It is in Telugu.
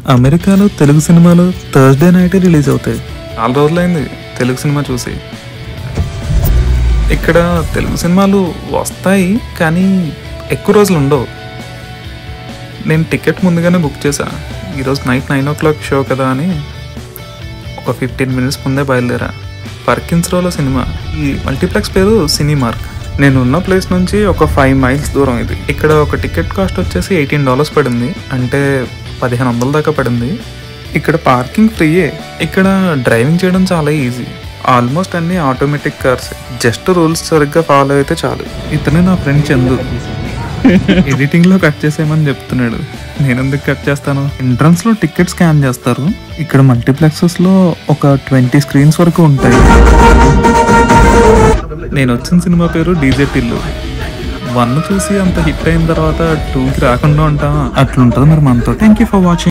అమెరికాలో తెలుగు సినిమాలు థర్స్డే నైటే రిలీజ్ అవుతాయి చాలా రోజులైంది తెలుగు సినిమా చూసి ఇక్కడ తెలుగు సినిమాలు వస్తాయి కానీ ఎక్కువ రోజులు ఉండవు నేను టికెట్ ముందుగానే బుక్ చేశా ఈరోజు night nine o'clock show కదా అని ఒక ఫిఫ్టీన్ మినిట్స్ ముందే బయలుదేరా పర్కిన్స్ రోలో సినిమా ఈ మల్టీప్లెక్స్ పేరు సినీమార్క్ నేను ఉన్న ప్లేస్ నుంచి ఒక ఫైవ్ మైల్స్ దూరం ఇది ఇక్కడ ఒక టికెట్ కాస్ట్ వచ్చేసి ఎయిటీన్ డాలర్స్ పడింది అంటే పదిహేను వందల దాకా పడింది ఇక్కడ పార్కింగ్ ఫ్రీయే ఇక్కడ డ్రైవింగ్ చేయడం చాలా ఈజీ ఆల్మోస్ట్ అన్ని ఆటోమేటిక్ కార్స్ జస్ట్ రూల్స్ సరిగ్గా ఫాలో అయితే చాలు ఇతనే నా ఫ్రెండ్ చందు ఎడిటింగ్ లో కట్ చేసేయమని చెప్తున్నాడు నేను ఎందుకు కట్ చేస్తాను ఎంట్రన్స్ లో టికెట్ స్కాన్ చేస్తారు ఇక్కడ మల్టీప్లెక్సెస్ లో ఒక ట్వంటీ స్క్రీన్స్ వరకు ఉంటాయి నేను వచ్చిన సినిమా పేరు డీజే టిల్లు వన్ చూసి అంత హిట్ అయిన తర్వాత టూకి రాకుండా ఉంటాం అట్లుంటది మరి మనతో థ్యాంక్ యూ ఫర్ వాచింగ్